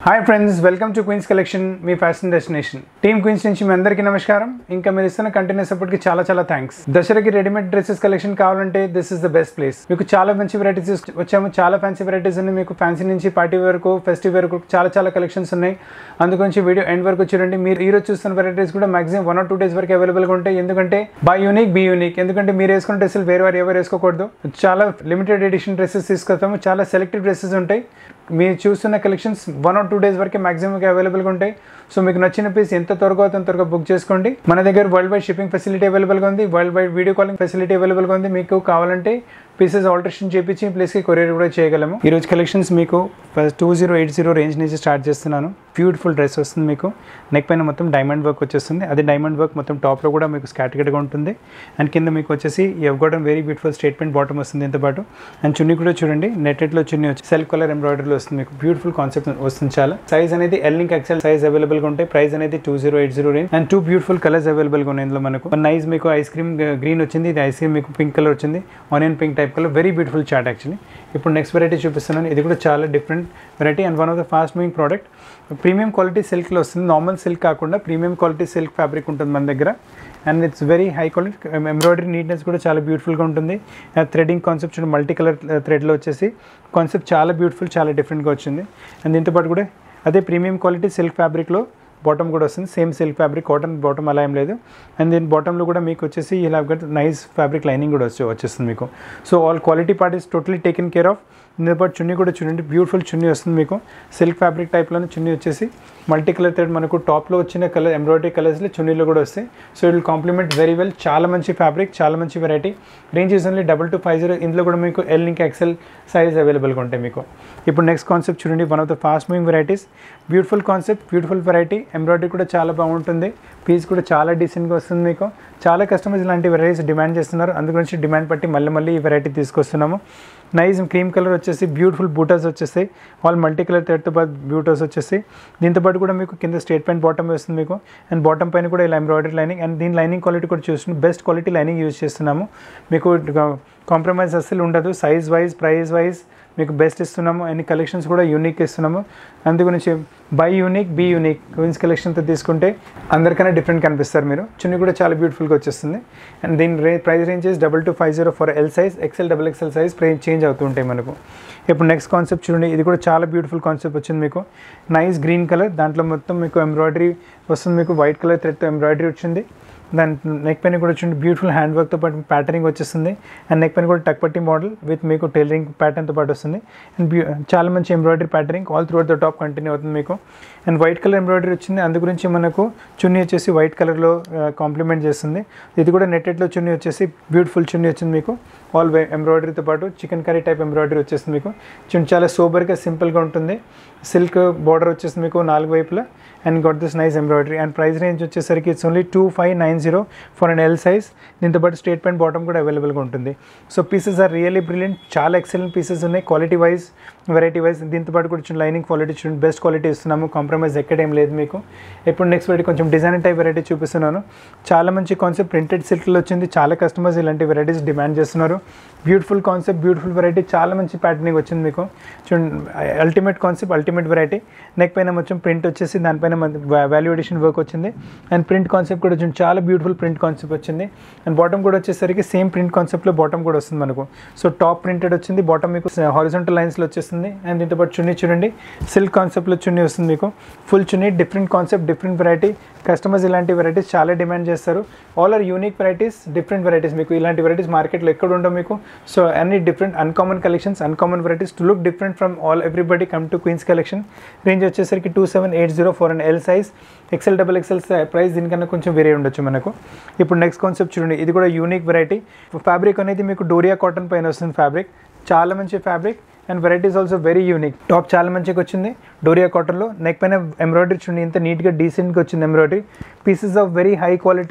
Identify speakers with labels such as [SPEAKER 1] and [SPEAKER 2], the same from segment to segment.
[SPEAKER 1] hi friends welcome to Queens collection మీ fashion destination team Queens నుంచి మీ అందరికీ నమస్కారం ఇంకా మీరు ఇస్తున్న కంటిన్యూస్ సపోర్ట్కి చాలా చాలా థ్యాంక్స్ దసరాకి రెడీమేడ్ డ్రెస్సెస్ కలెక్షన్ కావాలంటే this is the best place మీకు చాలా మంచి వెరైటీస్ వచ్చాము చాలా ఫ్యాన్సీ వెరైటీస్ ఉన్నాయి మీకు ఫ్యాన్సీ నుంచి పార్టీ వరకు ఫెస్టివ్ వరకు చాలా చాలా కలెక్షన్స్ ఉన్నాయి అందుగురించి వీడియో ఎండ్ వరకు చూడండి మీరు ఈ రోజు చూస్తున్న వెరైటీస్ కూడా maximum one or two days వరకు అవైలబుల్గా ఉంటాయి ఎందుకంటే బై యూనిక్ బీ యూనిక్ ఎందుకంటే మీరు వేసుకున్న డ్రెస్సులు వేరే వారు ఎవరు వేసుకోకూడదు చాలా లిమిటెడ్ ఎడిషన్ డ్రెస్సెస్ తీసుకొస్తాము చాలా సెలెక్టెడ్ డ్రెస్సెస్ ఉంటాయి మీరు చూస్తున్న collections one or two days వరకే మాక్సిమంగా అవైలబుల్గా ఉంటాయి సో మీకు నచ్చిన పీస్ ఎంత త్వరగా అవుతుందో త్వరగా బుక్ చేసుకోండి మన దగ్గర వరల్డ్ వైడ్ షిప్పింగ్ ఫెసిలిటీ అవైలబుల్గా ఉంది world wide video calling facility అవైలబుల్గా ఉంది మీకు కావాలంటే పీసెస్ ఆల్టరేషన్ చేపించి ప్లేస్కి కొరియర్ కూడా చేయగలము ఈ రోజు కలెక్షన్స్ మీకు two zero eight zero range నుంచి స్టార్ట్ చేస్తున్నాను బ్యూటిఫుల్ డ్రెస్ వస్తుంది మీకు నెక్ పైన మొత్తం డైమండ్ వర్క్ వచ్చేస్తుంది అది డైమండ్ వర్క్ మొత్తం టాప్లో కూడా మీకు స్కాటికెట్గా ఉంటుంది అండ్ కింద మీకు వచ్చేసి ఎవ్ గోటం వెరీ బ్యూటిఫుల్ స్టేట్మెంట్ బాటమ్ వస్తుంది దీంతో పాటు అండ్ చున్నీ కూడా చూడండి నెట్టెట్లో చున్నీ వచ్చి సెల్ఫ్ కలర్ ఎంబ్రాయిడరీలో వస్తుంది మీకు బ్యూటిఫుల్ కాన్సెప్ట్ వస్తుంది చాలా సైజ్ అనేది ఎల్ లింక్ ఎక్సెల్ సైజ్ అవైలబుల్గా ఉంటాయి ప్రైస్ అనేది two zero eight zero range and two beautiful colours అవైలబుల్గా ఉన్నాయి ఇందులో మనకు నైస్ మీకు ఐస్ క్రీమ్ గ్రీన్ వచ్చింది ఇది ఐస్ క్రీమ్ మీకు పింక్ కలర్ వచ్చింది onion pink type colour very beautiful చాట్ యాక్చువల్లీ ఇప్పుడు నెక్స్ట్ వెరైటీ చూపిస్తున్నాను ఇది కూడా చాలా different variety and one of the fast moving product premium quality సిల్క్లో వస్తుంది నార్మల్ సిల్క్ కాకుండా ప్రీమియం క్వాలిటీ సిల్క్ ఫ్యాబ్రిక్ ఉంటుంది మన దగ్గర and it's very high quality embroidery neatness కూడా చాలా బ్యూటిఫుల్గా ఉంటుంది థ్రెడింగ్ కాన్సెప్ట్ చూడండి మల్టీ కలర్ థ్రెడ్లో వచ్చేసి కాన్సెప్ట్ చాలా బ్యూటిఫుల్ చాలా డిఫరెంట్గా వచ్చింది అండ్ దీంతో పాటు కూడా అదే ప్రీమియం క్వాలిటీ సిల్క్ ఫ్యాబ్రిక్లో బాటమ్ కూడా వస్తుంది same silk fabric cotton bottom అలా ఏం లేదు అండ్ దీని బాటంలో కూడా మీకు వచ్చేసి ఇలా నైస్ ఫ్యాబ్రిక్ లైనింగ్ కూడా వచ్చి వచ్చేస్తుంది మీకు so all quality part is totally taken care of దీంతో పాటు చున్నీ కూడా చూడండి బ్యూటిఫుల్ చున్నీ వస్తుంది మీకు సిల్క్ ఫ్యాబ్రిక్ టైప్లోనే చున్నీ వచ్చేసి మల్టీ కలర్ థ్రెడ్ మనకు టాప్లో వచ్చిన కలర్ ఎంబ్రాయిడరీ కలర్స్లో చున్నీలో కూడా వస్తాయి so it will complement very well చాలా మంచి ఫ్యాబ్రిక్ చాలా మంచి variety range is only double two five zero ఇందులో కూడా మీకు ఎల్ లింక్ ఎక్సెల్ సైజ్ అవైలబుల్గా ఉంటాయి మీకు ఇప్పుడు నెక్స్ట్ కాన్సెప్ట్ చూడండి one of the fast moving varieties beautiful concept beautiful variety embroidery కూడా చాలా బాగుంటుంది పీస్ కూడా చాలా డీసెంట్గా వస్తుంది మీకు చాలా కస్టమర్స్ ఇలాంటి వెరైటీస్ డిమాండ్ చేస్తున్నారు అందుగురించి డిమాండ్ బట్టి మళ్ళీ మళ్ళీ ఈ వెరైటీ తీసుకొస్తున్నాము నైస్ క్రీమ్ కలర్ వచ్చేసి బ్యూటిఫుల్ బూటాస్ వచ్చేస్తాయి ఆల్ మల్టీ కలర్ థ్రెడ్తో పాటు బ్యూటాస్ వచ్చేసి దీంతో పాటు కూడా మీకు కింద స్టేట్ పాయింట్ బాటమ్ వస్తుంది మీకు అండ్ బాటమ్ పైన కూడా ఇలా ఎంబ్రాయిడరీ లైనింగ్ అండ్ దీని లైనింగ్ క్వాలిటీ కూడా చూస్తున్నాం బెస్ట్ క్వాలిటీ లైనింగ్ యూజ్ చేస్తున్నాము మీకు కాంప్రమైజ్ అస్సలు ఉండదు సైజ్ వైజ్ ప్రైస్ వైజ్ మీకు బెస్ట్ ఇస్తున్నాము అన్ని కలెక్షన్స్ కూడా యూనిక్ ఇస్తున్నాము అందు గురించి buy unique be unique Queens కలెక్షన్తో తీసుకుంటే అందరికన్నా డిఫరెంట్ కనిపిస్తారు మీరు చున్నీ కూడా చాలా బ్యూటిఫుల్గా వచ్చేస్తుంది అండ్ దీని రే price ranges double two five zero for L size XL double XL size price change అవుతూ ఉంటాయి మనకు ఇప్పుడు నెక్స్ట్ కాన్సెప్ట్ చూడండి ఇది కూడా చాలా బ్యూటిఫుల్ కాన్సెప్ట్ వచ్చింది మీకు నైస్ గ్రీన్ కలర్ దాంట్లో మొత్తం మీకు ఎంబ్రాయిడరీ వస్తుంది మీకు వైట్ కలర్ థ్రెడ్తో ఎంబ్రాయిడరీ వచ్చింది దాని నెక్ పైన కూడా వచ్చింది బ్యూటిఫుల్ హ్యాండ్ వర్క్తో పాటు ప్యాటర్నింగ్ వచ్చేస్తుంది అండ్ నెక్ పైన కూడా టక్ పట్టి మోడల్ విత్ మీకు టైలరింగ్ ప్యాటర్న్తో పాటు వస్తుంది అండ్ బ్యూ చాలా మంచి embroidery patterning all through the top continue అవుతుంది మీకు అండ్ వైట్ కలర్ ఎంబ్రాయిడరీ వచ్చింది అందు గురించి మనకు చున్నీ వచ్చేసి వైట్ కలర్లో కాంప్లిమెంట్ చేస్తుంది ఇది కూడా నెట్టెడ్లో చున్నీ వచ్చేసి బ్యూటిఫుల్ చున్నీ వచ్చింది మీకు ఆల్ ఎంబ్రాయిడరీతో పాటు చికెన్ కర్రీ టైప్ ఎంబ్రాయిడరీ వచ్చేస్తుంది మీకు చున్నీ చాలా సూపర్గా సింపుల్గా ఉంటుంది సిల్క్ బార్డర్ వచ్చేస్తుంది మీకు నాలుగు వైపులా and got this nice embroidery and price range వచ్చేసరికి it's only two five nine zero for an L size దీంతో పాటు స్టేట్ పాయింట్ బాటమ్ కూడా అవైలబుల్గా ఉంటుంది so pieces are really brilliant చాలా ఎక్సలెంట్ పీసెస్ ఉన్నాయి క్వాలిటీ వైజ్ వెరైటీ వైజ్ దీంతో పాటు కూడా చూడండి లైనింగ్ క్వాలిటీ చూడండి బెస్ట్ క్వాలిటీ ఇస్తున్నాము కాంప్రమైజ్ ఎక్కడేం లేదు మీకు ఇప్పుడు నెక్స్ట్ వెరైటీ కొంచెం డిజైన్ టైప్ వెరైటీ చూపిస్తున్నాను చాలా మంచి కాన్సెప్ట్ ప్రింటెడ్ సిల్క్లో వచ్చింది చాలా కస్టమర్స్ ఇలాంటి వెరైటీస్ డిమాండ్ చేస్తున్నారు బ్యూటిఫుల్ కాన్సెప్ట్ బ్యూటిఫుల్ వెరైటీ చాలా మంచి ప్యాటర్నింగ్ వచ్చింది మీకు చూడండి ultimate concept ultimate variety neck పైన మొత్తం ప్రింట్ వచ్చేసి దానిపైన వాల్యూ ఎడిషన్ వర్క్ వచ్చింది అండ్ ప్రింట్ కాన్సెప్ట్ కూడా వచ్చింది చాలా బ్యూటిఫుల్ ప్రింట్ కాన్సెప్ట్ వచ్చింది అండ్ బాటమ్ కూడా వచ్చేసరికి సేమ్ ప్రింట్ కాన్సెప్ట్లో బాటమ్ కూడా వస్తుంది మనకు సో టాప్ ప్రింటెడ్ వచ్చింది బాటమ్ మీకు హారిజంటల్ లైన్స్లో వచ్చేస్తుంది అండ్ దీంతో పాటు చున్నీ చూడండి సిల్క్ కాన్సెప్ట్లో చున్నీ వస్తుంది మీకు full chunni different concept different variety customers ఇలాంటి వెరైటీస్ చాలా డిమాండ్ చేస్తారు all are unique varieties different varieties మీకు ఇలాంటి వెరైటీస్ మార్కెట్లో ఎక్కడ ఉండవు మీకు సో అన్ని different uncommon collections uncommon varieties to look different from all everybody come to Queens collection range వచ్చేసరికి two seven eight zero four and L size XL double XL price దీనికన్నా కొంచెం వేరే ఉండొచ్చు మనకు ఇప్పుడు నెక్స్ట్ కాన్సెప్ట్ చూడండి ఇది కూడా యూనిక్ వెరైటీ ఫ్యాబ్రిక్ అనేది మీకు డోరియా కాటన్ పైన వస్తుంది ఫ్యాబ్రిక్ చాలా మంచి fabric and varieties also very unique top చాలా మంచిగా వచ్చింది డోరియా కాటన్లో నెక్ పైన ఎంబ్రాయిడరీ చూడండి ఇంత నీట్గా డీసెంట్గా వచ్చింది embroidery pieces of very high quality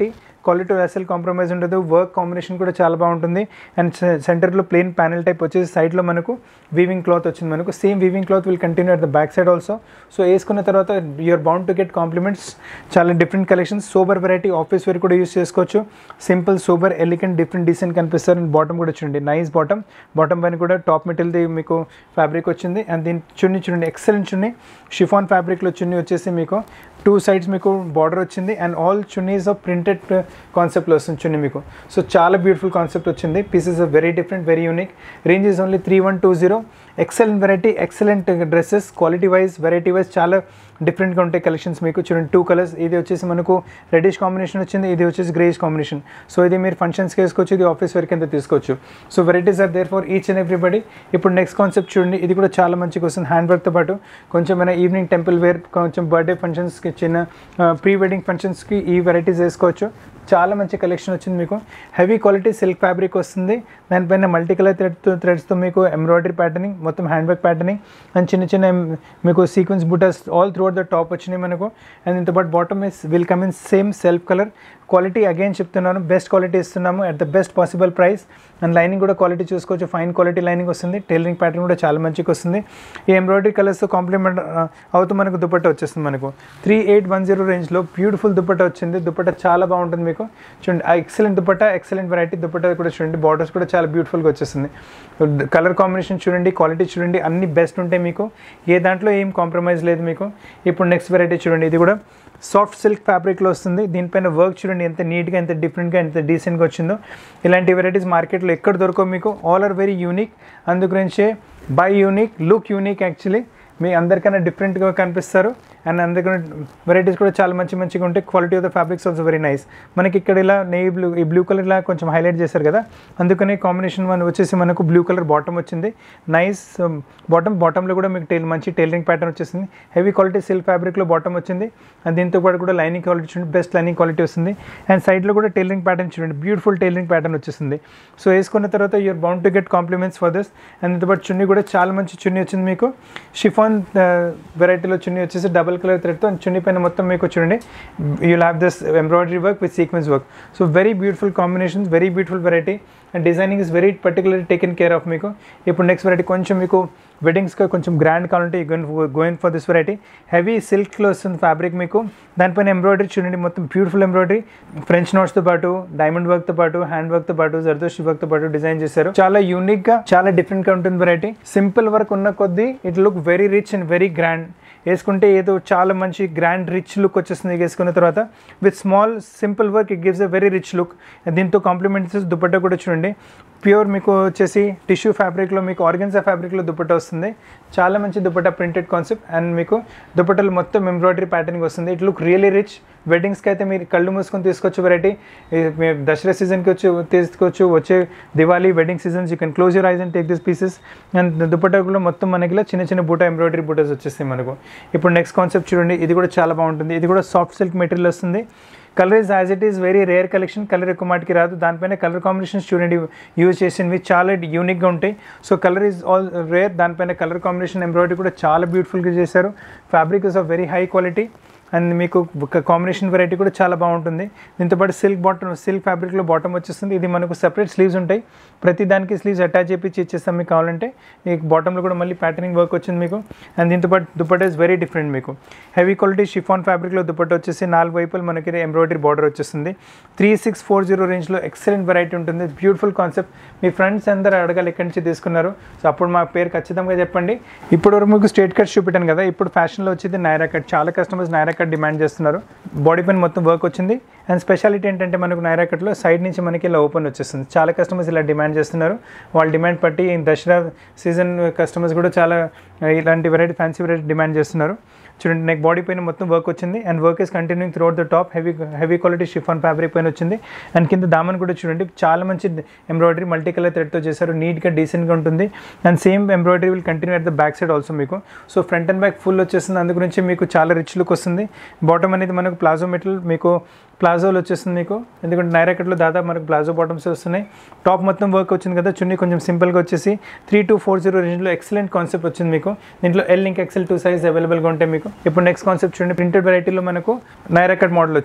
[SPEAKER 1] quality అసలు కాంప్రమైజ్ ఉండదు వర్క్ కాంబినేషన్ కూడా చాలా బాగుంటుంది అండ్ సెంటర్లో ప్లెయిన్ ప్యానెల్ టైప్ వచ్చేసి సైడ్లో మనకు వీవింగ్ క్లాత్ వచ్చింది మనకు same weaving cloth will continue at the back side also so వేసుకున్న తర్వాత you're bound to get compliments చాలా different collections sober variety office wear కూడా యూస్ చేసుకోవచ్చు simple super elegant different decent కనిపిస్తారు అండ్ బాటమ్ కూడా చూడండి నైస్ బాటమ్ బాటమ్ పైన కూడా టాప్ మెటీరియల్ది మీకు ఫ్యాబ్రిక్ వచ్చింది అండ్ దీని చున్నీ చూడండి ఎక్సలెంట్ చున్నీ షిఫాన్ ఫ్యాబ్రిక్లో చున్నీ వచ్చేసి మీకు టూ సైడ్స్ మీకు బార్డర్ వచ్చింది and all chunnis of printed కాన్సెప్ట్లో వస్తుంది చున్నీ మీకు సో చాలా బ్యూటిఫుల్ కాన్సెప్ట్ వచ్చింది pieces of very different very unique range is only three one two zero excellent variety excellent dresses quality wise variety wise చాలా డిఫరెంట్గా ఉంటాయి కలెక్షన్స్ మీకు చూడండి టూ కలర్స్ ఇది వచ్చేసి మనకు రెడిష్ కాంబినేషన్ వచ్చింది ఇది వచ్చేసి గ్రేష్ కాంబినేషన్ సో ఇది మీరు ఫంక్షన్స్కి వేసుకోవచ్చు ఇది ఆఫీస్ వేర్ కింద తీసుకోవచ్చు so varieties are there for each and everybody ఇప్పుడు నెక్స్ట్ కాన్సెప్ట్ చూడండి ఇది కూడా చాలా మంచిగా వస్తుంది హ్యాండ్ వర్క్తో పాటు కొంచెం మన ఈవినింగ్ టెంపుల్ వేర్ కొంచెం బర్త్డే ఫంక్షన్స్కి చిన్న ప్రీ వెడ్డింగ్ ఫంక్షన్స్కి ఈ వెరైటీస్ వేసుకోవచ్చు చాలా మంచి కలెక్షన్ వచ్చింది మీకు హెవీ క్వాలిటీ సిల్క్ ఫ్యాబ్రిక్ వస్తుంది దానిపైన మల్టీ కలర్ థ్రెడ్తో థ్రెడ్స్తో మీకు ఎంబ్రాయిడరీ ప్యాటర్నింగ్ మొత్తం హ్యాండ్ వర్క్ ప్యాటర్నింగ్ అండ్ చిన్న చిన్న em- మీకు sequence butas all throughout the top వచ్చినాయి మనకు అండ్ ఇంత but bottom is will come in same self colour quality again చెప్తున్నాను బెస్ట్ క్వాలిటీ ఇస్తున్నాము at the best possible price and lining కూడా quality చూసుకోవచ్చు ఫైన్ క్వాలిటీ లైనింగ్ వస్తుంది tailoring pattern కూడా చాలా మంచిగా వస్తుంది ఈ ఎంబ్రాయిడరీ కలర్స్ కాంప్లిమెంట్ అవుతూ మనకు దుపట్టా వచ్చేస్తుంది మనకు త్రీ ఎయిట్ వన్ జీరో రేంజ్లో బ్యూటిఫుల్ దుపట్టా వచ్చింది దుపట్టా చాలా బాగుంటుంది మీకు చూడండి ఆ excellent dupatta excellent variety dupatta కూడా చూడండి బార్డర్స్ కూడా చాలా బ్యూటిఫుల్గా వచ్చేస్తుంది కలర్ కాంబినేషన్ చూడండి క్వాలిటీ చూడండి అన్ని బెస్ట్ ఉంటాయి మీకు ఏ దాంట్లో ఏం కాంప్రమైజ్ లేదు మీకు ఇప్పుడు నెక్స్ట్ వెరైటీ చూడండి ఇది కూడా సాఫ్ట్ సిల్క్ ఫ్యాబ్రిక్లో వస్తుంది దీనిపైన వర్క్ చూడండి ఎంత నీట్గా ఎంత డిఫరెంట్గా ఎంత డీసెంట్గా వచ్చిందో ఇలాంటి వెరైటీస్ మార్కెట్లో ఎక్కడ దొరకవు మీకు ఆల్ ఆర్ వెరీ యూనిక్ అందు గురించే by unique look unique actually మీ అందరికన్నా డిఫరెంట్గా కనిపిస్తారు అండ్ అందుకని వెరైటీస్ కూడా చాలా మంచి మంచిగా ఉంటాయి quality of the fabrics also very nice మనకి ఇక్కడ ఇలా నెయ్యి బ్లూ ఈ బ్లూ కలర్ ఇలా కొంచెం హైలైట్ చేశారు కదా అందుకని కాంబినేషన్ వన్ వచ్చేసి మనకు బ్లూ కలర్ బాటమ్ వచ్చింది నైస్ బాటమ్ బాటంలో కూడా మీకు టైల్ మంచి టైలరింగ్ ప్యాటర్న్ వచ్చేసింది హెవీ క్వాలిటీ సిల్క్ ఫ్యాబ్రిక్లో బాటమ్ వచ్చింది అండ్ దీంతో పాటు కూడా లైనింగ్ క్వాలిటీ చూడండి బెస్ట్ లైనింగ్ క్వాలిటీ వస్తుంది అండ్ సైడ్లో కూడా టైలరింగ్ ప్యాటర్న్ చూడండి బ్యూటిఫుల్ టైలరింగ్ ప్యాటర్న్ వచ్చేసింది సో వేసుకున్న తర్వాత you're bound to get compliments for this and దీంతో పాటు చున్నీ కూడా చాలా మంచి చున్నీ వచ్చింది మీకు షిఫాన్ వెరైటీలో చున్నీ వచ్చేసి డబల్ కలర్ థ్రెడ్తో చున్నీ పైన మొత్తం మీకు చూడండి you have this embroidery work with sequence work so very beautiful combinations very beautiful variety and designing is very particularly taken care of మీకు ఇప్పుడు నెక్స్ట్ వెరైటీ కొంచెం మీకు వెడ్డింగ్స్గా కొంచెం గ్రాండ్ కావాలంటే going for this variety heavy సిల్క్లో వస్తుంది fabric మీకు దానిపైన ఎంబ్రాయిడరీ చూడండి మొత్తం బ్యూటిఫుల్ ఎంబ్రాయిడరీ ఫ్రెంచ్ నోట్స్తో పాటు డైమండ్ వర్క్తో పాటు హ్యాండ్ వర్క్తో పాటు జర్దోషి వర్క్తో పాటు డిజైన్ చేశారు చాలా యూనిక్గా చాలా డిఫరెంట్గా ఉంటుంది వెరైటీ సింపుల్ వర్క్ ఉన్న కొద్దీ it look very rich and very grand వేసుకుంటే ఏదో చాలా మంచి గ్రాండ్ రిచ్ లుక్ వచ్చేస్తుంది వేసుకున్న తర్వాత with small simple work it gives a very rich look దీంతో కాంప్లిమెంట్స్ దుపట్టా కూడా చూడండి ప్యూర్ మీకు వచ్చేసి టిష్యూ ఫ్యాబ్రిక్లో మీకు ఆర్గన్జా ఫ్యాబ్రిక్లో దుపట్టా వస్తుంది చాలా మంచి దుపట్టా ప్రింటెడ్ కాన్సెప్ట్ అండ్ మీకు దుపట్టాలు మొత్తం ఎంబ్రాయిడరీ ప్యాటర్నింగ్ వస్తుంది ఇట్ లుక్ రియలీ రిచ్ వెడ్డింగ్స్కి అయితే మీరు కళ్ళు మూసుకొని తీసుకోవచ్చు వెరైటీ దసరా సీజన్కి వచ్చి తీసుకోవచ్చు వచ్చే Diwali wedding seasons you can close your eyes and take this pieces and dupatta కూడా మొత్తం మనకి ఇలా చిన్న చిన్న బూటా ఎంబ్రాయిడరీ బూటాస్ వచ్చేస్తాయి మనకు ఇప్పుడు నెక్స్ట్ కాన్సెప్ట్ చూడండి ఇది కూడా చాలా బాగుంటుంది ఇది కూడా సాఫ్ట్ సిల్క్ మెటీరియల్ వస్తుంది colour is as it is very rare collection colour ఎక్కువ మాటికి రాదు దానిపైన కలర్ కాంబినేషన్స్ చూడండి యూజ్ చేసినవి చాలా యూనిక్గా ఉంటాయి so colour is all rare దానిపైన కలర్ కాంబినేషన్ ఎంబ్రాయిడరీ కూడా చాలా బ్యూటిఫుల్గా చేశారు fabric is of very high quality and మీకు కాంబినేషన్ వెరైటీ కూడా చాలా బాగుంటుంది దీంతో పాటు సిల్క్ బాటమ్ సిల్క్ ఫ్యాబ్రిక్లో బాటమ్ వచ్చేస్తుంది ఇది మనకు సెపరేట్ స్లీవ్స్ ఉంటాయి ప్రతి దానికి స్లీవ్స్ అటాచ్ చేపించి ఇచ్చేస్తాం మీకు కావాలంటే మీకు బాటంలో కూడా మళ్ళీ ప్యాటర్నింగ్ వర్క్ వచ్చింది మీకు అండ్ దీంతో పాటు దుపట్టా ఇస్ వెరీ డిఫరెంట్ మీకు హెవీ క్వాలిటీ షిఫాన్ ఫ్యాబ్రిక్లో దుపట్టా వచ్చేసి నాలుగు వైపులు మనకి ఎంబ్రాయిడరీ బార్డర్ వచ్చేస్తుంది త్రీ సిక్స్ ఫోర్ జీరో రేంజ్లో ఎక్సలెంట్ వెరైటీ ఉంటుంది బ్యూటిఫుల్ కాన్సెప్ట్ మీ ఫ్రెండ్స్ అందరూ అడగాలి ఎక్కడి నుంచి తీసుకున్నారు సో అప్పుడు మా పేరు ఖచ్చితంగా చెప్పండి ఇప్పుడు వరకు మీకు స్ట్రేట్ కట్ చూపెట్టాను కదా ఇప్పుడు ఫ్యాషన్లో వచ్చేది నైరా కట్ చాలా కస్టమర్స్ నైరా కట్ డిమాండ్ చేస్తున్నారు బాడీ పైన మొత్తం వర్క్ వచ్చింది అండ్ స్పెషాలిటీ ఏంటంటే మనకు నైరా కట్లో సైడ్ నుంచి మనకి ఇలా ఓపెన్ వచ్చేస్తుంది చాలా కస్టమర్స్ ఇలా డిమాండ్ చేస్తున్నారు వాళ్ళ డిమాండ్ బట్టి ఈ దసరా సీజన్ కస్టమర్స్ కూడా చాలా ఇలాంటి వెరైటీ ఫ్యాన్సీ వెరైటీ డిమాండ్ చేస్తున్నారు చూడండి నెక్ బాడీ పైన మొత్తం వర్క్ వచ్చింది and work is continuing throughout the top heavy heavy quality chiffon fabric పైన వచ్చింది అండ్ కింద దామన్ కూడా చూడండి చాలా మంచి ఎంబ్రాయిడరీ మల్టీ కలర్ థ్రెడ్తో చేశారు నీట్గా డీసెంట్గా ఉంటుంది and same embroidery will continue at the back side also మీకు so front and back full వచ్చేస్తుంది అందు గురించి మీకు చాలా రిచ్ లుక్ వస్తుంది బాటమ్ అనేది మనకు ప్లాజో మెటీరియల్ మీకు ప్లాజోలు వచ్చేస్తుంది మీకు ఎందుకంటే నైరాకట్లో దాదాపు మనకు ప్లాజో బాటమ్స్ వస్తున్నాయి టాప్ మొత్తం వర్క్ వచ్చింది కదా చున్నీ కొంచెం సింపుల్గా వచ్చేసి త్రీ టూ ఫోర్ జీరో రేంజ్లో ఎక్సలెంట్ కాన్సెప్ట్ వచ్చింది మీకు దీంట్లో ఎల్ లింక్ ఎక్సెల్ టూ సైజ్ అవైలబుల్గా ఉంటాయి మీకు ఇప్పుడు నెక్స్ట్ కాన్సెప్ట్ చూడండి ప్రింటెడ్ వెరైటీలో మనకు నైరాకట్ మోడల్ వచ్చింది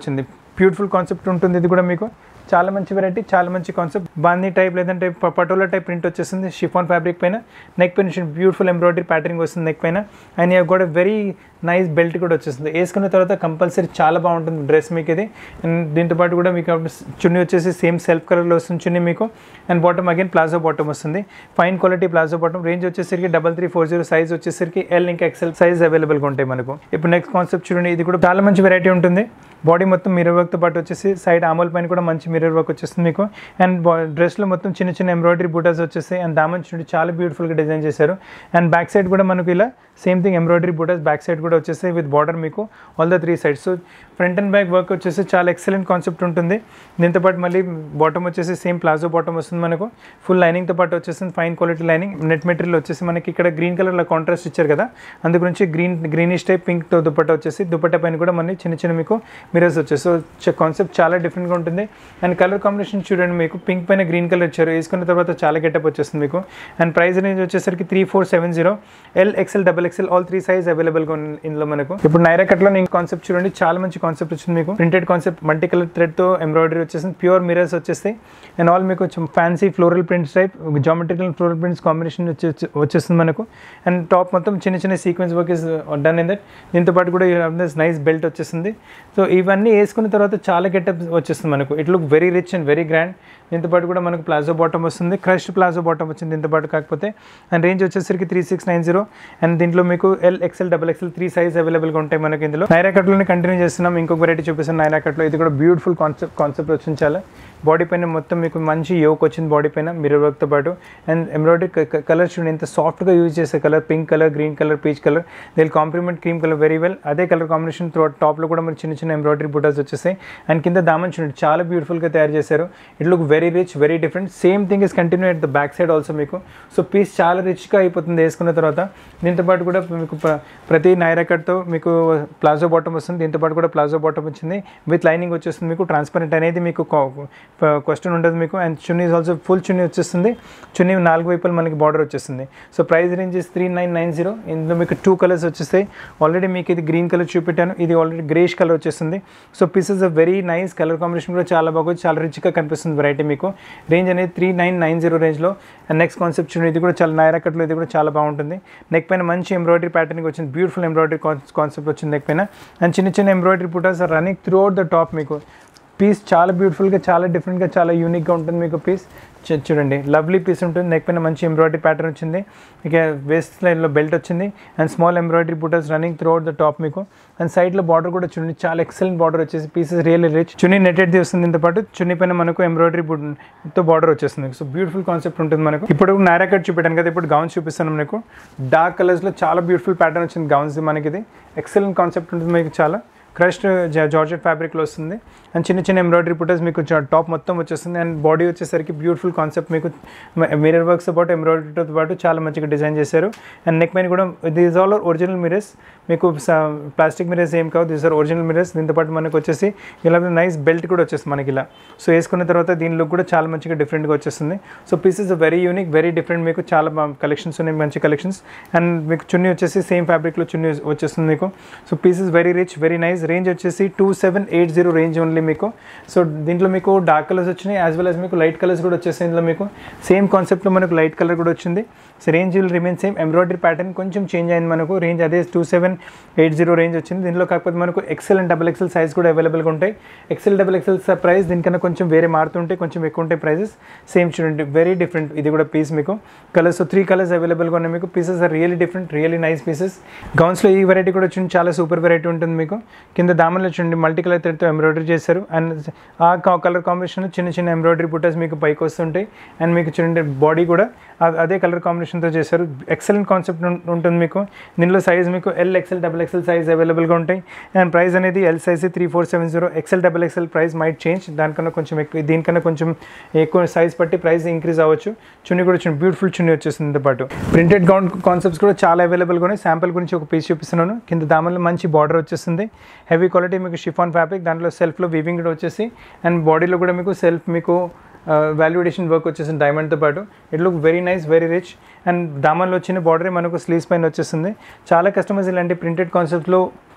[SPEAKER 1] బ్యూటిఫుల్ కాన్సెప్ట్ ఉంటుంది ఇది కూడా మీకు చాలా మంచి వెరైటీ చాలా మంచి కాన్సెప్ట్ బాందీ టైప్ లేదంటే ప- పటోలా టైప్ ప్రింట్ వచ్చేస్తుంది షిఫాన్ ఫ్యాబ్రిక్ పైన నెక్ పైన బ్యూటిఫుల్ ఎంబ్రాయిడరీ ప్యాటర్నింగ్ వస్తుంది నెక్ పైన అండ్ ఇక కూడా వెరీ నైస్ బెల్ట్ కూడా వచ్చేస్తుంది వేసుకున్న తర్వాత కంపల్సరీ చాలా బాగుంటుంది డ్రెస్ మీకు ఇది అండ్ దీంతో పాటు కూడా మీకు చున్నీ వచ్చేసి సేమ్ సెల్ఫ్ కలర్లో వస్తుంది చున్నీ మీకు and bottom again palazzo bottom వస్తుంది fine quality palazzo bottom range వచ్చేసరికి double three four zero size వచ్చేసరికి ఎల్ ఇంకా ఎక్సెల్ సైజ్ అవైలబుల్గా ఉంటాయి మనకు ఇప్పుడు నెక్స్ట్ కాన్సెప్ట్ చూడండి ఇది కూడా చాలా మంచి వెరైటీ ఉంటుంది బాడీ మొత్తం మిర్రర్ వర్క్తో పాటు వచ్చేసి సైడ్ ఆమోల్ పైన కూడా మంచి మిర్రర్ వర్క్ వచ్చేస్తుంది మీకు అండ్ డ్రెస్లో మొత్తం చిన్న చిన్న ఎంబ్రాయిడరీ బూటాస్ వచ్చేస్తాయి అండ్ దామన్ చూడండి చాలా బ్యూటిఫుల్గా డిజైన్ చేశారు అండ్ బ్యాక్ సైడ్ కూడా మనకు ఇలా same thing embroidery butas back side కూడా వచ్చేస్తాయి విత్ బార్డర్ మీకు all the three sides so front and back work వచ్చేసి చాలా ఎక్సలెంట్ కాన్సెప్ట్ ఉంటుంది దీంతో పాటు మళ్ళీ బాటమ్ వచ్చేసి సేమ్ ప్లాజో బాటమ్ వస్తుంది మనకు ఫుల్ లైనింగ్తో పాటు వచ్చేస్తుంది fine quality lining net material వచ్చేసి మనకి ఇక్కడ గ్రీన్ కలర్లో కాంట్రాస్ట్ ఇచ్చారు కదా అందు గురించి గ్రీన్ గ్రీనిష్ టైప్ పింక్తో దుపట్టా వచ్చేసి దుపట్టా పైన కూడా మనకి చిన్న చిన్న మీకు మిరర్స్ వచ్చేసి సో కాన్సెప్ట్ చాలా డిఫరెంట్గా ఉంటుంది అండ్ కలర్ కాంబినేషన్ చూడండి మీకు పింక్ పైన గ్రీన్ కలర్ ఇచ్చారు వేసుకున్న తర్వాత చాలా గెటప్ వచ్చేస్తుంది మీకు అండ్ ప్రైస్ రేంజ్ వచ్చేసరికి three four seven zero L XL double XL all three size అవైలబుల్గా ఉంది ఇందులో మనకు ఇప్పుడు నైరా కట్లో నేను కాన్సెప్ట్ చూడండి చాలా మంచి కాన్సెప్ట్ వచ్చింది మీకు ప్రింటెడ్ కాన్సెప్ట్ మల్టీ కలర్ థ్రెడ్తో ఎంబ్రాయిడరీ వచ్చేసింది ప్యూర్ మిరర్స్ వచ్చేస్తాయి అండ్ ఆల్ మీకు fancy floral prints type geometrical floral prints combination వచ్చేస్తుంది మనకు అండ్ టాప్ మొత్తం చిన్న చిన్న sequence work is done in that దీంతో పాటు కూడా దిస్ నైస్ బెల్ట్ వచ్చేసింది సో ఇవన్నీ వేసుకున్న తర్వాత చాలా గెటప్ వచ్చేస్తుంది మనకు it look very rich and very grand దీంతో పాటు కూడా మనకు ప్లాజో బాటమ్ వస్తుంది క్రష్డ్ ప్లాజో బాటమ్ వచ్చింది దీంతో పాటు కాకపోతే అండ్ రేంజ్ వచ్చేసరికి three six nine zero and దీంట్లో మీకు L XL double XL three size అవైలబుల్గా ఉంటాయి మనకి ఇందులో నైరా కట్లోనే కంటిన్యూ చేస్తున్నాం ఇంకొక వెరైటీ చూపిస్తాను నైరా కట్లో ఇది కూడా బ్యూటిఫుల్ కాన్సెప్ట్ కాన్సెప్ట్ వచ్చింది చాలా బాడీ పైన మొత్తం మీకు మంచి యోక్ వచ్చింది బాడీ పైన మిర్రర్ వర్క్తో పాటు అండ్ ఎంబ్రాయిడరీ కలర్ చూడండి ఎంత సాఫ్ట్గా యూజ్ చేసే colour pink colour green colour peach colour దీని complement cream colour very well అదే కలర్ కాంబినేషన్ టాప్లో కూడా మరి చిన్న చిన్న ఎంబ్రాయిడరీ బుటాస్ వచ్చేసాయి అండ్ కింద దామన్ చూడండి చాలా బ్యూటిఫుల్గా తయారు చేశారు it look very rich very different same thing is continue at the back side also మీకు సో పీస్ చాలా రిచ్గా అయిపోతుంది వేసుకున్న తర్వాత దీంతో పాటు కూడా మీకు ప్ర- ప్రతి నైరా కట్తో మీకు ప్లాజో బాటమ్ వస్తుంది దీంతో పాటు కూడా ప్లాజో బాటమ్ వచ్చింది విత్ లైనింగ్ వచ్చేస్తుంది మీకు ట్రాన్స్పరెంట్ అనేది మీకు క్వశ్చన్ ఉండదు మీకు and chunni also full chunni వచ్చేస్తుంది చున్నీ నాలుగు వైపులు మనకి బార్డర్ వచ్చేస్తుంది so price range is three nine nine zero ఇందులో మీకు టూ కలర్స్ వచ్చేస్తాయి ఆల్రెడీ మీకు ఇది గ్రీన్ కలర్ చూపెట్టాను ఇది ఆల్రెడీ గ్రేష్ కలర్ వచ్చేస్తుంది so pieces of very nice colour combination కూడా చాలా బాగుంది చాలా రిచ్గా కనిపిస్తుంది వెరైటీ మీకు రేంజ్ అనేది త్రీ నైన్ నైన్ జీరో రేంజ్లో అండ్ నెక్స్ట్ కాన్సెప్ట్ చూడండి ఇది కూడా చాలా నైరా కట్లో ఇది కూడా చాలా బాగుంటుంది నెక్ పైన మంచి ఎంబ్రాయిడరీ ప్యాటర్నింగ్ వచ్చింది బ్యూటిఫుల్ ఎంబ్రాయిడరీ కాన్సెప్ట్ వచ్చింది నెక్ పైన అండ్ చిన్న చిన్న embroidery butas are running throughout the top మీకు పీస్ చాలా బ్యూటిఫుల్గా చాలా డిఫరెంట్గా చాలా యూనిక్గా ఉంటుంది మీకు పీస్ చూడండి లవ్లీ పీస్ ఉంటుంది నెక్ పైన మంచి ఎంబ్రాయిడరీ ప్యాటర్న్ వచ్చింది ఇక వేస్ట్ లైన్లో బెల్ట్ వచ్చింది and small embroidery butas running throughout the top మీకు అండ్ సైడ్లో బార్డర్ కూడా చూడండి చాలా ఎక్సలెంట్ బార్డర్ వచ్చేసి పీసెస్ రియల్లీ రిచ్ చున్నీ నెట్టెడ్ది వస్తుంది దీంతో పాటు చున్నీ పైన మనకు ఎంబ్రాయిడరీ తో బార్డర్ వచ్చేస్తుంది సో బ్యూటిఫుల్ కాన్సెప్ట్ ఉంటుంది మనకు ఇప్పుడు నారా కట్ చూపెట్టాను కదా ఇప్పుడు గౌన్స్ చూపిస్తాను మనకు డార్క్ కలర్స్లో చాలా బ్యూటిఫుల్ ప్యాటర్న్ వచ్చింది గౌన్స్ మనకి ఇది ఎక్సలెంట్ కాన్సెప్ట్ ఉంటుంది మీకు చాలా క్రష్డ్ జార్జెట్ ఫ్యాబ్రిక్లో వస్తుంది అండ్ చిన్న చిన్న ఎంబ్రాయిడరీ పుటర్స్ మీకు టాప్ మొత్తం వచ్చేస్తుంది అండ్ బాడీ వచ్చేసరికి బ్యూటిఫుల్ కాన్సెప్ట్ మీకు మిరర్ వర్క్స్తో పాటు ఎంబ్రాయిడరీతో పాటు చాలా మంచిగా డిజైన్ చేశారు అండ్ నెక్ పైన కూడా దీస్ ఆల్ ఒరిజినల్ మిరర్స్ మీకు ప్లాస్టిక్ మిరర్స్ ఏం కావు దీస్ ఆర్ ఒరిజినల్ మిరర్స్ దీంతో పాటు మనకు వచ్చేసి ఇలా నైస్ బెల్ట్ కూడా వచ్చేస్తుంది మనకి ఇలా సో వేసుకున్న తర్వాత దీని లుక్ కూడా చాలా మంచిగా డిఫరెంట్గా వచ్చేస్తుంది so pieces very unique very different మీకు చాలా కలెక్షన్స్ ఉన్నాయి మంచి కలెక్షన్స్ అండ్ మీకు చున్నీ వచ్చేసి సేమ్ ఫ్యాబ్రిక్లో చున్నీ వచ్చేస్తుంది మీకు so pieces very rich very nice range వచ్చేసి two seven eight zero range only మీకు సో దీంట్లో మీకు డార్క్ కలర్స్ వచ్చినాయి యాజ్ వెల్ యాజ్ మీకు లైట్ కలర్స్ కూడా వచ్చేసాయి ఇందులో మీకు సేమ్ కాన్సెప్ట్లో మనకు లైట్ కలర్ కూడా వచ్చింది so range will remain same embroidery pattern కొంచెం చేంజ్ అయింది మనకు రేంజ్ అదే two seven eight zero range వచ్చింది దీనిలో కాకపోతే మనకు XL and double XL size కూడా అవైలబుల్గా ఉంటాయి ఎక్సెల్ డబల్ ఎక్సెల్ ప్రైస్ దీనికన్నా కొంచెం వేరే మారుతుంటాయి కొంచెం ఎక్కువ ఉంటాయి ప్రైజెస్ సేమ్ చూడండి వెరీ డిఫరెంట్ ఇది కూడా పీస్ మీకు కలర్స్ సో త్రీ కలర్స్ అవైలబుల్గా ఉన్నాయి మీకు pieces are really different really nice pieces గౌన్స్లో ఈ వెరైటీ కూడా వచ్చింది చాలా సూపర్ వెరైటీ ఉంటుంది మీకు కింద దామన్లో చూడండి మల్టీ కలర్ థ్రెడ్తో ఎంబ్రాయిడరీ చేశారు అండ్ ఆ కలర్ కాంబినేషన్ చిన్న చిన్న ఎంబ్రాయిడరీ బుట్టస్ మీకు పైకి వస్తుంటాయి అండ్ మీకు చూడండి బాడీ కూడా అ- అదే కలర్ కాంబినేషన్తో చేశారు ఎక్సలెంట్ కాన్సెప్ట్ ఉంటుంది మీకు దీనిలో సైజ్ మీకు L XL double XL size అవైలబుల్గా ఉంటాయి అండ్ ప్రైస్ అనేది L size three four seven zero XL double XL price might change దానికన్నా కొంచెం ఎక్కువ దీనికన్నా కొంచెం ఎక్కువ సైజ్ బట్టి ప్రైస్ ఇంక్రీజ్ అవ్వచ్చు చున్నీ కూడా చూడండి బ్యూటిఫుల్ చున్నీ వచ్చేస్తుంది దీంతో పాటు ప్రింటెడ్ గౌన్ కాన్సెప్ట్స్ కూడా చాలా అవైలబుల్గా ఉన్నాయి శాంపుల్ గురించి ఒక పీస్ చూపిస్తున్నాను కింద దామన్లో మంచి బార్డర్ వచ్చేస్తుంది హెవీ క్వాలిటీ మీకు షిఫాన్ ఫ్యాబ్రిక్ దాంట్లో సెల్ఫ్లో వీవింగ్ కూడా వచ్చేసి అండ్ బాడీలో కూడా మీకు సెల్ఫ్ మీకు వాల్యుడేషన్ వర్క్ వచ్చేసింది డైమండ్తో పాటు it look very nice very rich and దామన్లో వచ్చిన బార్డరే మనకు స్లీవ్స్ పైన వచ్చేస్తుంది చాలా కస్టమర్స్ ఇలాంటి ప్రింటెడ్ కాన్సెప్ట్లో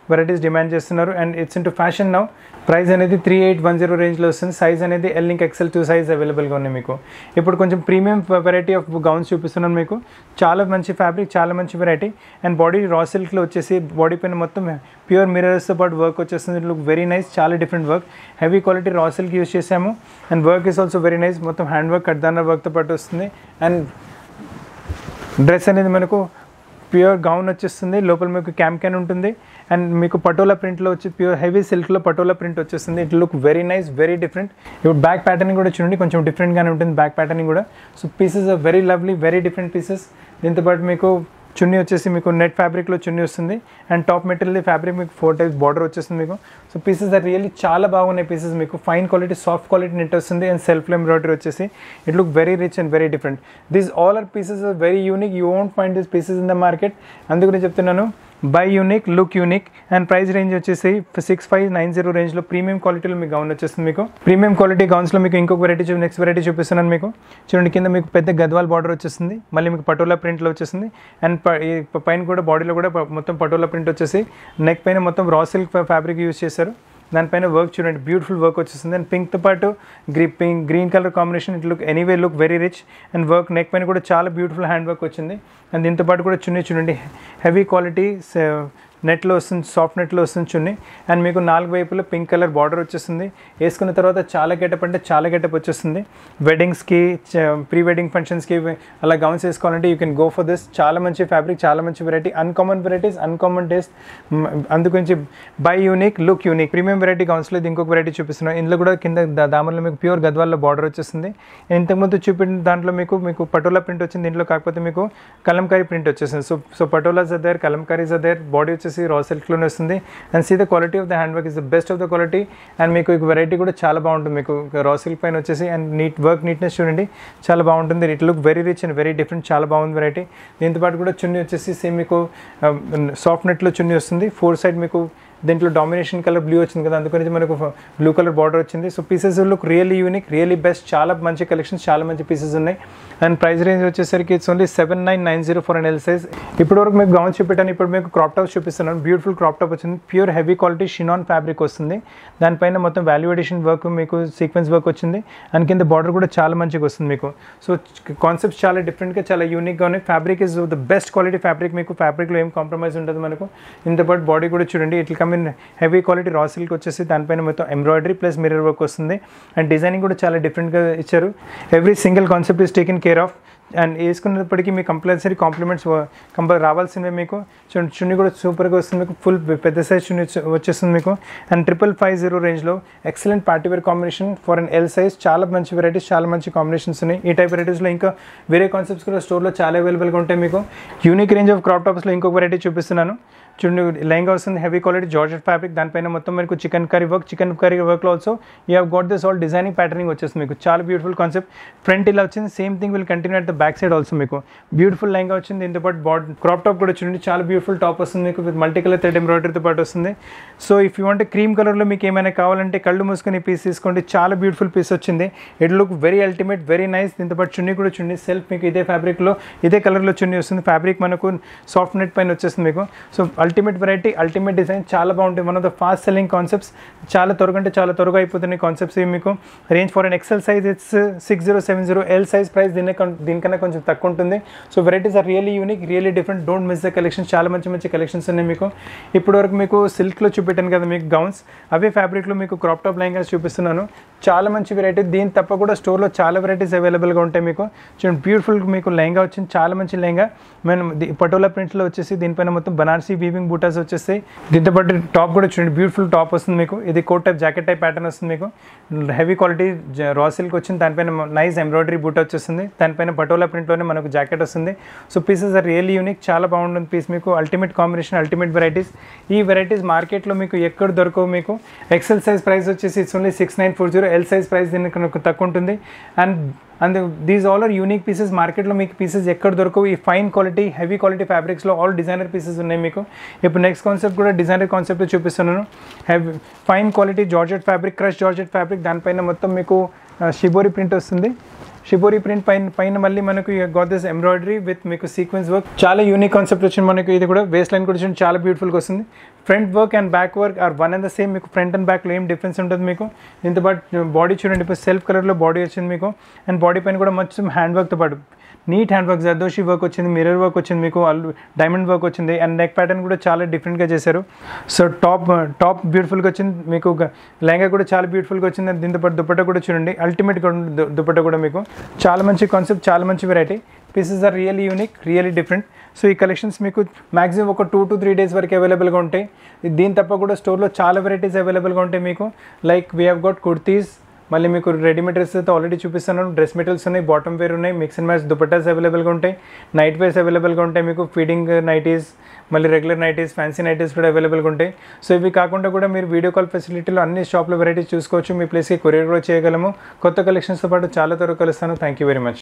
[SPEAKER 1] వెరైటీస్ డిమాండ్ చేస్తున్నారు and it's in to fashion now price అనేది త్రీ ఎయిట్ వన్ జీరో రేంజ్లో వస్తుంది సైజ్ అనేది ఎల్ ఇంక్ ఎక్సెల్ టూ సైజ్ అవైలబుల్గా ఉన్నాయి మీకు ఇప్పుడు కొంచెం ప్రీమియం వెరైటీ ఆఫ్ గౌన్స్ చూపిస్తున్నాను మీకు చాలా మంచి ఫ్యాబ్రిక్ చాలా మంచి వెరైటీ అండ్ బాడీ రా సిల్క్లో వచ్చేసి బాడీ పైన మొత్తం ప్యూర్ మిరర్స్తో పాటు వర్క్ వచ్చేస్తుంది ఇట్ లుక్ వెరీ నైస్ చాలా different work heavy quality raw silk use చేసాము and work is also very nice మొత్తం హ్యాండ్ వర్క్ కడ్దాన వర్క్తో పాటు వస్తుంది అండ్ డ్రెస్ అనేది మనకు ప్యూర్ గౌన్ వచ్చేస్తుంది లోపల మీకు క్యామ్ క్యాన్ ఉంటుంది అండ్ మీకు పటోలా ప్రింట్లో వచ్చి ప్యూర్ హెవీ సిల్క్లో పటోలా ప్రింట్ వచ్చేస్తుంది it look very nice very different ఇప్పుడు బ్యాక్ ప్యాటర్నింగ్ కూడా చూడండి కొంచెం డిఫరెంట్గానే ఉంటుంది బ్యాక్ ప్యాటర్నింగ్ కూడా so pieces are very lovely very different pieces దీంతో పాటు మీకు చున్నీ వచ్చేసి మీకు నెట్ ఫ్యాబ్రిక్లో చున్నీ వస్తుంది అండ్ టాప్ మెటీరియల్ ఫ్యాబ్రిక్ మీకు ఫోర్ టైప్స్ బార్డర్ వచ్చేస్తుంది మీకు సో పీసెస్ ఆర్ రియల్లీ చాలా బాగున్నాయి పీసెస్ మీకు fine quality soft quality net వస్తుంది అండ్ సెల్ఫ్ ఎంబ్రాయిడరీ వచ్చేసి it look very rich and very different this all are pieces are very unique you won't find this pieces in the market అందుకని చెప్తున్నాను by unique look unique and price range వచ్చేసి six five nine zero రేంజ్లో premium క్వాలిటీలో మీకు gown వచ్చేస్తుంది మీకు premium quality గౌన్స్లో మీకు ఇంకొక వెరైటీ చూ నెక్స్ట్ వెరైటీ చూపిస్తున్నాను మీకు చూడండి కింద మీకు పెద్ద గద్వాల్ బార్డర్ వచ్చేస్తుంది మళ్ళీ మీకు పటోలా ప్రింట్లో వచ్చేస్తుంది అండ్ ప- ఈ పైన కూడా బాడీలో కూడా ప- మొత్తం పటోలా ప్రింట్ వచ్చేసి నెక్ పైన మొత్తం రా సిల్క్ ఫ్యాబ్రిక్ యూస్ చేశారు దానిపైన వర్క్ చూడండి బ్యూటిఫుల్ వర్క్ వచ్చేస్తుంది అండ్ పింక్తో పాటు గ్రీ pink green colour combination it look anyway look very rich and work neck పైన కూడా చాలా బ్యూటిఫుల్ హ్యాండ్ వర్క్ వచ్చింది అండ్ దీంతో పాటు కూడా చున్నీ చూడండి హెవీ క్వాలిటీ నెట్లో వస్తుంది సాఫ్ట్ నెట్లో వస్తుంది చున్నీ అండ్ మీకు నాలుగు వైపులో పింక్ కలర్ బార్డర్ వచ్చేస్తుంది వేసుకున్న తర్వాత చాలా గెటప్ అంటే చాలా గెటప్ వచ్చేస్తుంది వెడ్డింగ్స్కి ప్రీ వెడ్డింగ్ ఫంక్షన్స్కి అలా గౌన్స్ వేసుకోవాలంటే you can go for this చాలా మంచి ఫ్యాబ్రిక్ చాలా మంచి variety uncommon varieties uncommon taste అందుగురించి by unique look unique premium variety గౌన్స్లో ఇది ఇంకొక వెరైటీ చూపిస్తున్నాను ఇందులో కూడా కింద దా- దామర్లో మీకు ప్యూర్ గద్వాల్లో బార్డర్ వచ్చేస్తుంది ఇంతకుముందు చూపిన దాంట్లో మీకు మీకు పటోలా ప్రింట్ వచ్చింది దీంట్లో కాకపోతే మీకు కలంకారీ ప్రింట్ వచ్చేసింది so so patolas other kalamkaris other body వచ్చేసి రా సిల్క్లోనే వస్తుంది and see the quality of the hand work is the best of the quality and మీకు ఈ వెరైటీ కూడా చాలా బాగుంటుంది మీకు రా సిల్క్ పైన వచ్చేసి అండ్ నీట్ వర్క్ నీట్నెస్ చూడండి చాలా బాగుంటుంది it look very rich and very different చాలా బాగుంది వెరైటీ దీంతో పాటు కూడా చున్నీ వచ్చేసి సేమ్ మీకు సాఫ్ట్ నెట్లో చున్నీ వస్తుంది ఫోర్ సైడ్ మీకు దీంట్లో డామినేషన్ కలర్ బ్లూ వచ్చింది కదా అందుకని మనకు బ్లూ కలర్ బార్డర్ వచ్చింది so pieces look really unique really best చాలా మంచి కలెక్షన్స్ చాలా మంచి పీసెస్ ఉన్నాయి అండ్ ప్రైస్ రేంజ్ వచ్చేసరికి it's only seven nine nine zero four and L size ఇప్పటి వరకు మీకు గౌన్ చూపెట్టాను ఇప్పుడు మీకు క్రాప్ టాప్స్ చూపిస్తున్నాను బ్యూటిఫుల్ క్రాప్ టాప్ వచ్చింది pure heavy quality chiffon fabric వస్తుంది దానిపైన మొత్తం వాల్యూ ఎడిషన్ వర్క్ మీకు సీక్వెన్స్ వర్క్ వచ్చింది అండ్ కింద బార్డర్ కూడా చాలా మంచిగా వస్తుంది మీకు సో కాన్సెప్ట్స్ చాలా డిఫరెంట్గా చాలా యూనిక్గా ఉన్నాయి fabric is the best quality fabric మీకు ఫ్యాబ్రిక్లో ఏం కాంప్రమైజ్ ఉంటుంది మనకు ఇంత పాటు బాడీ కూడా చూడండి ఇట్లా come in heavy quality raw silk వచ్చేసి దానిపైన మొత్తం ఎంబ్రాయిడరీ ప్లస్ మిర్రర్ వర్క్ వస్తుంది అండ్ డిజైనింగ్ కూడా చాలా డిఫరెంట్గా ఇచ్చారు every single concept is taken care of and వేసుకున్నప్పటికీ మీకు కంపల్సరీ కాంప్లిమెంట్స్ కంపల్ రావాల్సినవి మీకు చూడండి చున్నీ కూడా సూపర్గా వస్తుంది మీకు ఫుల్ పెద్ద సైజ్ చున్నీ వచ్చే- వచ్చేస్తుంది మీకు అండ్ ట్రిపుల్ ఫైవ్ జీరో రేంజ్లో excellent party wear combination for an L size చాలా మంచి వెరైటీస్ చాలా మంచి కాంబినేషన్స్ ఉన్నాయి ఈ టైప్ వెరైటీస్లో ఇంకా వేరే కాన్సెప్ట్స్ కూడా స్టోర్లో చాలా అవైలబుల్గా ఉంటాయి మీకు యూనిక్ రేంజ్ ఆఫ్ క్రాప్ టాప్స్లో ఇంకొక వెరైటీ చూపిస్తున్నాను చూడండి లెహంగా వస్తుంది హెవీ క్వాలిటీ జార్జెట్ ఫ్యాబ్రిక్ దానిపైన మొత్తం మీకు chikankari work chikankari వర్క్లో also you have got this all designing patterning వచ్చేస్తుంది మీకు చాలా బ్యూటిఫుల్ కాన్సెప్ట్ ఫ్రంట్ ఇలా వచ్చింది same thing will continue at the back side also మీకు బ్యూటిఫుల్ లెహంగా వచ్చింది దీంతో పాటు బాడ్ క్రాప్ టాప్ కూడా చూడండి చాలా బ్యూటిఫుల్ టాప్ వస్తుంది మీకు విత్ మల్టీ కలర్ థ్రెడ్ ఎంబ్రాయిడరీతో పాటు వస్తుంది so if you want cream కలర్లో మీకు ఏమైనా కావాలంటే కళ్ళు మూసుకొని పీస్ తీసుకోండి చాలా బ్యూటిఫుల్ పీస్ వచ్చింది it look very ultimate very nice దీంతో పాటు చున్నీ కూడా చున్నీ సెల్ఫ్ మీకు ఇదే ఫ్యాబ్రిక్లో ఇదే కలర్లో చున్నీ వస్తుంది ఫ్యాబ్రిక్ మనకు సాఫ్ట్ నెట్ పైన వచ్చేస్తుంది మీకు so ultimate variety ultimate design చాలా బాగుంటుంది one of the fast selling concepts చాలా త్వరగా అంటే చాలా త్వరగా అయిపోతున్నాయి కాన్సెప్ట్స్ ఇవి మీకు range for an XL size it's six zero seven zero L size price దీని దీనికన్నా కొంచెం తక్కువ ఉంటుంది so varieties are really unique really different don't miss the collections చాలా మంచి మంచి కలెక్షన్స్ ఉన్నాయి మీకు ఇప్పటివరకు మీకు సిల్క్లో చూపెట్టాను కదా మీకు గౌన్స్ అవే ఫ్యాబ్రిక్లో మీకు క్రాప్ టాప్ లెహంగాస్ చూపిస్తున్నాను చాలా మంచి వెరైటీ దీని తప్ప కూడా స్టోర్లో చాలా వెరైటీస్ అవైలబుల్గా ఉంటాయి మీకు చూడండి బ్యూటిఫుల్ మీకు లెహంగా వచ్చింది చాలా మంచి లెహంగా మనం ది- పటోలా ప్రింట్స్లో వచ్చేసి దీనిపైన మొత్తం బనారసీ వీవింగ్ బూటాస్ వచ్చేస్తాయి దీంతో పాటు టాప్ కూడా చూడండి బ్యూటిఫుల్ టాప్ వస్తుంది మీకు ఇది coat type jacket type pattern వస్తుంది మీకు హెవీ క్వాలిటీ రా సిల్క్ వచ్చింది దానిపైన నైస్ ఎంబ్రాయిడరీ బూట్ వచ్చేస్తుంది దానిపైన పటోలా ప్రింట్లోనే మనకు జాకెట్ వస్తుంది so pieces are really unique చాలా బాగుంటుంది పీస్ మీకు అల్టిమేట్ కాంబినేషన్ అల్టిమేట్ వెరైటీస్ ఈ వెరైటీస్ మార్కెట్లో మీకు ఎక్కడ దొరకవు మీకు ఎక్సెల్ సైజ్ ప్రైస్ వచ్చేసి it's only six nine four zero L size price దీనికి నాకు తక్కువ ఉంటుంది and and these all are unique pieces మార్కెట్లో మీకు పీసెస్ ఎక్కడ దొరకవు ఈ ఫైన్ క్వాలిటీ హెవీ క్వాలిటీ ఫ్యాబ్రిక్స్లో ఆల్ డిజైనర్ పీసెస్ ఉన్నాయి మీకు ఇప్పుడు నెక్స్ట్ కాన్సెప్ట్ కూడా డిజైనర్ కాన్సెప్ట్ చూపిస్తున్నాను heavy fine quality georgette fabric crush georgette fabric దానిపైన మొత్తం మీకు షిబోరి ప్రింట్ వస్తుంది షిబోరి ప్రింట్ పైన పైన మళ్ళీ మనకు గాట్ దిస్ ఎంబ్రాయిడరీ విత్ మీకు సీక్వెన్స్ వర్క్ చాలా యూనిక్ కాన్సెప్ట్ వచ్చింది మనకు ఇది కూడా వేస్ట్ లైన్ కూడా చూడండి చాలా బ్యూటిఫుల్గా వస్తుంది front work and back work are one and the same మీకు ఫ్రంట్ అండ్ బ్యాక్లో ఏం డిఫరెన్స్ ఉంటుంది మీకు దీంతో పాటు బాడీ చూడండి ఇప్పుడు సెల్ఫ్ కలర్లో బాడీ వచ్చింది మీకు అండ్ బాడీ పైన కూడా మొత్తం హ్యాండ్ వర్క్తో పాటు neat hand work zardozi work వచ్చింది మిర్రర్ వర్క్ వచ్చింది మీకు డైమండ్ వర్క్ వచ్చింది అండ్ నెక్ ప్యాటర్న్ కూడా చాలా డిఫరెంట్గా చేశారు సో టాప్ టాప్ బ్యూటిఫుల్గా వచ్చింది మీకు ఒక లెహంగా కూడా చాలా బ్యూటిఫుల్గా వచ్చింది and దీంతో పాటు దుపట్టా కూడా చూడండి అల్టిమేట్గా ఉంది దు- దుపట్టా కూడా మీకు చాలా మంచి కాన్సెప్ట్ చాలా మంచి variety pieces are really unique really different so ఈ కలెక్షన్స్ మీకు మాక్సిమం ఒక టూ టు త్రీ డేస్ వరకు అవైలబుల్గా ఉంటాయి దీని తప్ప కూడా స్టోర్లో చాలా వెరైటీస్ అవైలబుల్గా ఉంటాయి మీకు like we have got kurtis మళ్ళీ మీకు రెడీమేడ్ డ్రెస్ అయితే ఆల్రెడీ చూపిస్తాను డ్రెస్ మెటీరియల్స్ ఉన్నాయి బాటమ్ వేర్ ఉన్నాయి మిక్స్ అండ్ మ్యాచ్ దుపట్టాస్ అవైలబుల్గా ఉంటాయి నైట్ వేర్స్ అవైలబుల్గా ఉంటాయి మీకు ఫీడింగ్ నైటీస్ మళ్ళీ రెగ్యులర్ నైటీస్ ఫ్యాన్సీ నైటీస్ కూడా అవైలబుల్గా ఉంటాయి సో ఇవి కాకుండా కూడా మీరు వీడియో కాల్ ఫెసిలిటీలో అన్ని షాప్లో వెరైటీస్ చూసుకోవచ్చు మీ ప్లేస్కి కొరియర్ కూడా చేయగలము కొత్త కలెక్షన్స్తో పాటు చాలా త్వరగా కలుస్తాను థ్యాంక్ యూ వెరీ మచ్